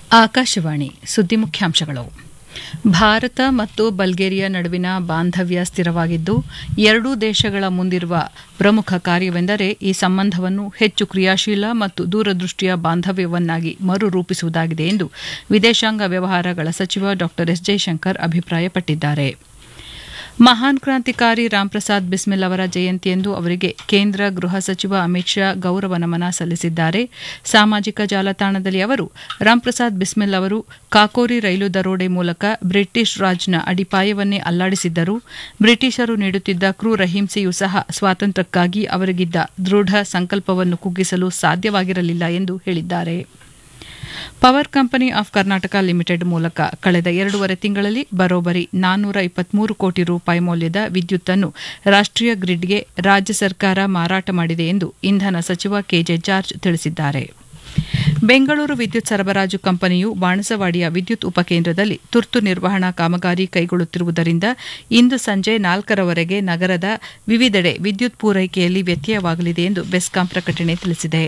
ಆಕಾಶವಾಣಿ ಸುದ್ದಿ ಮುಖ್ಯಾಂಶಗಳು ಭಾರತ ಮತ್ತು ಬಲ್ಗೇರಿಯಾ ನಡುವಿನ ಬಾಂಧವ್ಯ ಸ್ಥಿರವಾಗಿದ್ದು ಎರಡೂ ದೇಶಗಳ ಮುಂದಿರುವ ಪ್ರಮುಖ ಕಾರ್ಯವೆಂದರೆ ಈ ಸಂಬಂಧವನ್ನು ಹೆಚ್ಚು ಕ್ರಿಯಾಶೀಲ ಮತ್ತು ದೂರದೃಷ್ಟಿಯ ಬಾಂಧವ್ಯವನ್ನಾಗಿ ಮರುರೂಪಿಸುವುದಾಗಿದೆ ಎಂದು ವಿದೇಶಾಂಗ ವ್ಯವಹಾರಗಳ ಸಚಿವ ಡಾ ಎಸ್ ಜೈಶಂಕರ್ ಅಭಿಪ್ರಾಯಪಟ್ಟಿದ್ದಾರೆ ಮಹಾನ್ ಕ್ರಾಂತಿಕಾರಿ ರಾಮ್ಪ್ರಸಾದ್ ಬಿಸ್ಮಿಲ್ ಅವರ ಜಯಂತಿಯಂದು ಅವರಿಗೆ ಕೇಂದ್ರ ಗೃಹ ಸಚಿವ ಅಮಿತ್ ಶಾ ಗೌರವ ನಮನ ಸಲ್ಲಿಸಿದ್ದಾರೆ ಸಾಮಾಜಿಕ ಜಾಲತಾಣದಲ್ಲಿ ಅವರು ರಾಮ್ಪ್ರಸಾದ್ ಬಿಸ್ಮಿಲ್ ಅವರು ಕಾಕೋರಿ ರೈಲು ದರೋಡೆ ಮೂಲಕ ಬ್ರಿಟಿಷ್ ರಾಜ್ನ ಅಡಿಪಾಯವನ್ನೇ ಅಲ್ಲಾಡಿಸಿದ್ದರು ಬ್ರಿಟಿಷರು ನೀಡುತ್ತಿದ್ದ ಕ್ರೂರ ಹಿಂಸೆಯೂ ಸಹ ಸ್ವಾತಂತ್ರ್ಯಕ್ಕಾಗಿ ಅವರಿಗಿದ್ದ ದೃಢ ಸಂಕಲ್ಪವನ್ನು ಕುಗ್ಗಿಸಲು ಸಾಧ್ಯವಾಗಿರಲಿಲ್ಲ ಎಂದು ಹೇಳಿದ್ದಾರೆ power company of Karnataka limited ಮೂಲಕ ಕಳೆದ ಎರಡೂವರೆ ತಿಂಗಳಲ್ಲಿ ಬರೋಬ್ಬರಿ ನಾನ್ನೂರ ಇಪ್ಪತ್ಮೂರು ಕೋಟಿ ರೂಪಾಯಿ ಮೌಲ್ಯದ ವಿದ್ಯುತ್ತನ್ನು ರಾಷ್ಟೀಯ ಗ್ರಿಡ್ಗೆ ರಾಜ್ಯ ಸರ್ಕಾರ ಮಾರಾಟ ಮಾಡಿದೆ ಎಂದು ಇಂಧನ ಸಚಿವ ಕೆಜೆ ಜಾರ್ಜ್ ತಿಳಿಸಿದ್ದಾರೆ ಬೆಂಗಳೂರು ವಿದ್ಯುತ್ ಸರಬರಾಜು ಕಂಪನಿಯು ಬಾಣಸವಾಡಿಯ ವಿದ್ಯುತ್ ಉಪಕೇಂದ್ರದಲ್ಲಿ ತುರ್ತು ನಿರ್ವಹಣಾ ಕಾಮಗಾರಿ ಕೈಗೊಳ್ಳುತ್ತಿರುವುದರಿಂದ ಇಂದು ಸಂಜೆ ನಾಲ್ಕರವರೆಗೆ ನಗರದ ವಿವಿಧೆಡೆ ವಿದ್ಯುತ್ ಪೂರೈಕೆಯಲ್ಲಿ ವ್ಯತ್ಯಯವಾಗಲಿದೆ ಎಂದು ಬೆಸ್ಕಾಂ ಪ್ರಕಟಣೆ ತಿಳಿಸಿದೆ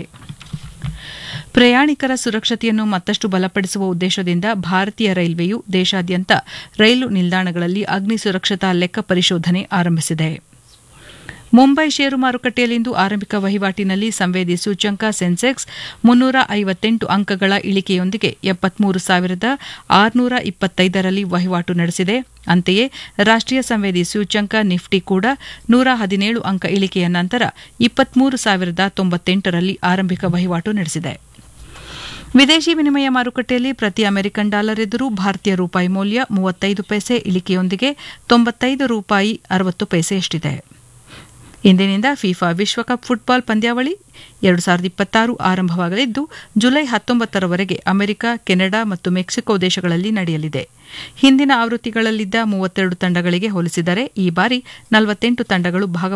ಪ್ರಯಾಣಿಕರ ಸುರಕ್ಷತೆಯನ್ನು ಮತ್ತಷ್ಟು ಬಲಪಡಿಸುವ ಉದ್ದೇಶದಿಂದ ಭಾರತೀಯ ರೈಲ್ವೆಯು ದೇಶಾದ್ಯಂತ ರೈಲು ನಿಲ್ದಾಣಗಳಲ್ಲಿ ಅಗ್ನಿ ಸುರಕ್ಷತಾ ಲೆಕ್ಕ ಪರಿಶೋಧನೆ ಆರಂಭಿಸಿದೆ ಮುಂಬೈ ಷೇರು ಮಾರುಕಟ್ಟೆಯಲ್ಲಿಂದು ಆರಂಭಿಕ ವಹಿವಾಟಿನಲ್ಲಿ ಸಂವೇದಿ ಸೂಚ್ಯಂಕ ಸೆನ್ಸೆಕ್ಸ್ ಮುನ್ನೂರ ಐವತ್ತೆಂಟು ಅಂಕಗಳ ಇಳಿಕೆಯೊಂದಿಗೆ ಎಪ್ಪತ್ಮೂರು ಸಾವಿರದ ಆರುನೂರ ಇಪ್ಪತ್ತೈದರಲ್ಲಿ ವಹಿವಾಟು ನಡೆಸಿದೆ ಅಂತೆಯೇ ರಾಷ್ಟೀಯ ಸಂವೇದಿ ಸೂಚ್ಯಂಕ ನಿಫ್ಟಿ ಕೂಡ ನೂರ ಹದಿನೇಳು ಅಂಕ ಇಳಿಕೆಯ ನಂತರ ಇಪ್ಪತ್ಮೂರು ಸಾವಿರದ ತೊಂಬತ್ತೆಂಟರಲ್ಲಿ ಆರಂಭಿಕ ವಹಿವಾಟು ನಡೆಸಿದೆ ವಿದೇಶಿ ವಿನಿಮಯ ಮಾರುಕಟ್ಟೆಯಲ್ಲಿ ಪ್ರತಿ ಅಮೆರಿಕನ್ ಡಾಲರ್ ಎದುರು ಭಾರತೀಯ ರೂಪಾಯಿ ಮೌಲ್ಯ ಮೂವತ್ತೈದು ಪೈಸೆ ಇಳಿಕೆಯೊಂದಿಗೆ ತೊಂಬತ್ತೈದು ರೂಪಾಯಿ ಅರವತ್ತು ಪೈಸೆಯಷ್ಟಿದೆ ಇಂದಿನಿಂದ ಫಿಫಾ ವಿಶ್ವಕಪ್ ಫುಟ್ಬಾಲ್ ಪಂದ್ಯಾವಳಿ ಎರಡು ಸಾವಿರದ ಇಪ್ಪತ್ತಾರು ಆರಂಭವಾಗಲಿದ್ದು ಜುಲೈ ಹತ್ತೊಂಬತ್ತರವರೆಗೆ ಅಮೆರಿಕ ಕೆನಡಾ ಮತ್ತು ಮೆಕ್ಸಿಕೋ ದೇಶಗಳಲ್ಲಿ ನಡೆಯಲಿದೆ ಹಿಂದಿನ ಆವೃತ್ತಿಗಳಲ್ಲಿದ್ದ ಮೂವತ್ತೆರಡು ತಂಡಗಳಿಗೆ ಹೋಲಿಸಿದರೆ ಈ ಬಾರಿ ನಲವತ್ತೆಂಟು ತಂಡಗಳು ಭಾಗ